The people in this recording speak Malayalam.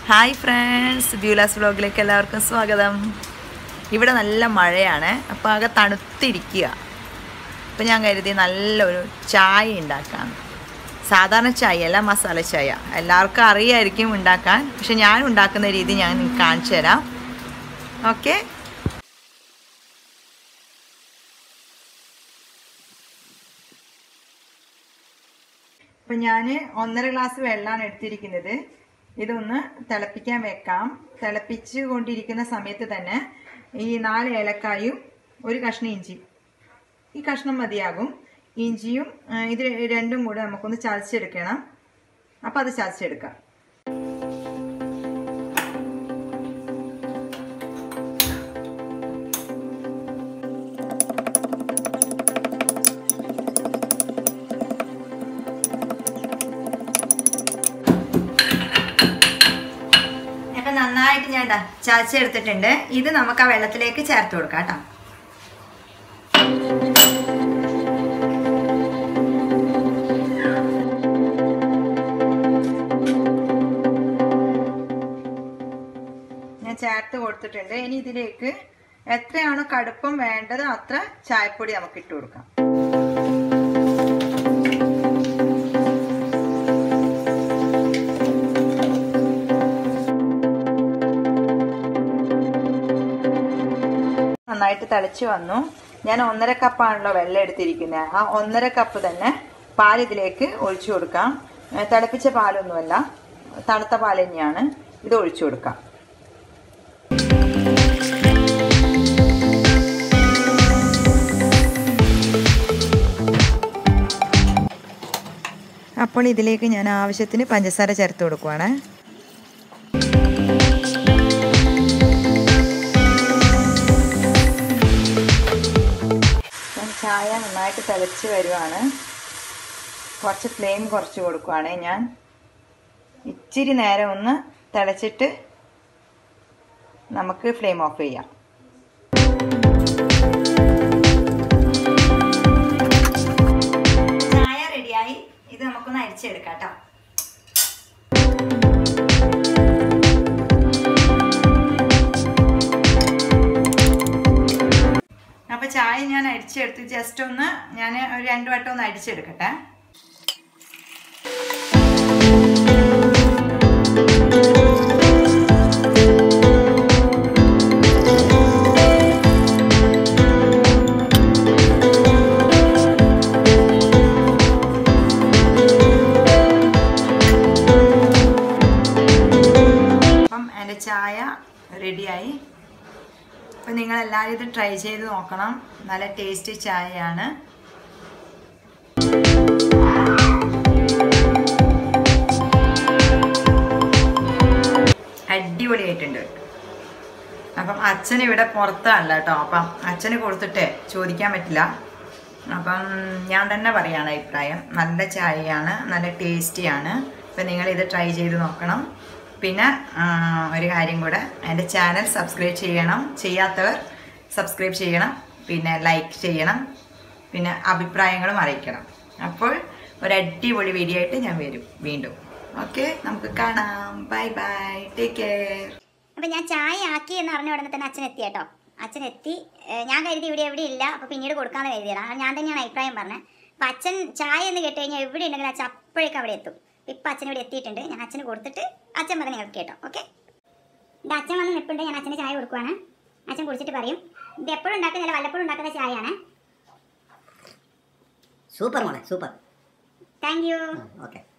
ഹായ് ഫ്രണ്ട്സ് ബ്യൂലാസ് വ്ലോഗിലേക്ക് എല്ലാവർക്കും സ്വാഗതം ഇവിടെ നല്ല മഴയാണ് അപ്പോൾ ആകെ തണുത്തിരിക്കുക അപ്പോൾ ഞാൻ കരുതി നല്ലൊരു ചായ ഉണ്ടാക്കാം സാധാരണ ചായ അല്ല മസാല ചായ എല്ലാവർക്കും അറിയായിരിക്കും ഉണ്ടാക്കാൻ പക്ഷെ ഞാൻ ഉണ്ടാക്കുന്ന രീതി ഞാൻ നിങ്ങൾക്ക് കാണിച്ചു തരാം ഓക്കെ അപ്പം ഞാൻ ഒന്നര ഗ്ലാസ് വെള്ളമാണ് എടുത്തിരിക്കുന്നത് ഇതൊന്ന് തിളപ്പിക്കാൻ വെക്കാം തിളപ്പിച്ച് കൊണ്ടിരിക്കുന്ന സമയത്ത് തന്നെ ഈ നാല് ഏലക്കായും ഒരു കഷ്ണം ഇഞ്ചി ഈ കഷ്ണം മതിയാകും ഇഞ്ചിയും ആ, ഇത് രണ്ടും കൂടെ നമുക്കൊന്ന് ചതച്ചെടുക്കണം അപ്പം അത് ചതച്ചെടുക്കാം അപ്പം നന്നായിട്ട് ഞാൻ ദാ ചതച്ചെടുത്തിട്ടുണ്ട് ഇത് നമുക്ക് ആ വെള്ളത്തിലേക്ക് ചേർത്ത് കൊടുക്കാം കേട്ടോ ഞാൻ ചേർത്ത് കൊടുത്തിട്ടുണ്ട് ഇനി ഇതിലേക്ക് എത്രയാണോ കടുപ്പം വേണ്ടത് അത്ര ചായപ്പൊടി നമുക്ക് ഇട്ട് കൊടുക്കാം നന്നായിട്ട് തിളച്ച് വന്നു ഞാൻ ഒന്നര കപ്പാണല്ലോ വെള്ളം എടുത്തിരിക്കുന്നത് ആ ഒന്നര കപ്പ് തന്നെ പാൽ ഇതിലേക്ക് ഒഴിച്ചു കൊടുക്കാം ഏ, തിളപ്പിച്ച പാലൊന്നുമല്ല തണുത്ത പാൽ തന്നെയാണ് ഇത് ഒഴിച്ചു കൊടുക്കാം അപ്പോൾ ഇതിലേക്ക് ഞാൻ ആവശ്യത്തിന് പഞ്ചസാര ചേർത്ത് കൊടുക്കുവാണ് ഞാൻ ചായ നന്നായിട്ട് തിളച്ച് വരുവാണ് കുറച്ച് ഫ്ലെയിം കുറച്ച് കൊടുക്കുവാണ് ഞാൻ ഇച്ചിരി നേരം ഒന്ന് തിളച്ചിട്ട് നമുക്ക് ഫ്ലെയിം ഓഫ് ചെയ്യാം ചായ റെഡിയായി ഇത് നമുക്കൊന്ന് അരിച്ചെടുക്കാം കേട്ടോ അപ്പോൾ ചായ ഞാൻ അരിച്ചെടുത്ത് ജസ്റ്റ് ഒന്ന് ഞാൻ ഒരു രണ്ട് വട്ടം ഒന്ന് അരിച്ചെടുക്കട്ടെ അപ്പം എൻ്റെ ചായ റെഡിയായി അപ്പം നിങ്ങൾ എല്ലാവരും ഇത് ട്രൈ ചെയ്ത് നോക്കണം നല്ല ടേസ്റ്റി ചായയാണ് അടിപൊളിയായിട്ടുണ്ട് അപ്പം അച്ഛൻ ഇവിടെ പുറത്താണല്ലോ കേട്ടോ അപ്പം അച്ഛന് കൊടുത്തിട്ട് ചോദിക്കാൻ പറ്റില്ല അപ്പം ഞാൻ തന്നെ പറയാണ് അഭിപ്രായം നല്ല ചായയാണ് നല്ല ടേസ്റ്റിയാണ് അപ്പം നിങ്ങൾ ഇത് ട്രൈ ചെയ്ത് നോക്കണം പിന്നെ ആ, ഒരു കാര്യം കൂടെ എൻ്റെ ചാനൽ സബ്സ്ക്രൈബ് ചെയ്യണം ചെയ്യാത്തവർ സബ്സ്ക്രൈബ് ചെയ്യണം പിന്നെ ലൈക്ക് ചെയ്യണം പിന്നെ അഭിപ്രായങ്ങളും അറിയിക്കണം അപ്പോൾ ഒരു അടിപൊളി വീഡിയോ ആയിട്ട് ഞാൻ വരും വീണ്ടും ഓക്കെ നമുക്ക് കാണാം ബൈ ബൈ ടേക്ക് കെയർ അപ്പം ഞാൻ ചായ ആക്കി എന്ന് അറിഞ്ഞ ഉടനെ തന്നെ അച്ഛൻ എത്തി കേട്ടോ അച്ഛൻ എത്തി ഏഹ് ഞാൻ കരുതി ഇവിടെ എവിടെ ഇല്ല അപ്പോൾ പിന്നീട് കൊടുക്കാമെന്ന് കരുതിയതാണ് ഞാൻ തന്നെയാണ് അഭിപ്രായം പറഞ്ഞത് അപ്പം അച്ഛൻ ചായ എന്ന് കേട്ട് കഴിഞ്ഞാൽ എവിടെ ഉണ്ടെങ്കിലും അച്ഛൻ അപ്പോഴേക്കും അവിടെ എത്തും ഇപ്പം അച്ഛൻ ഇവിടെ എത്തിയിട്ടുണ്ട് ഞാൻ അച്ഛന് കൊടുത്തിട്ട് അച്ഛൻ പറഞ്ഞ് നിങ്ങൾക്ക് കേട്ടോ ഓക്കെ ഇത് അച്ഛൻ വന്ന് നിൽപ്പുണ്ട് ഞാൻ അച്ഛന് ചായ കൊടുക്കുവാണ് അച്ഛൻ കുടിച്ചിട്ട് പറയും ഇത് എപ്പോഴും ഉണ്ടാക്കുന്നില്ല വല്ലപ്പോഴും ഉണ്ടാക്കുന്ന ചായയാണ് സൂപ്പർ മോളെ സൂപ്പർ താങ്ക് യു ഓക്കെ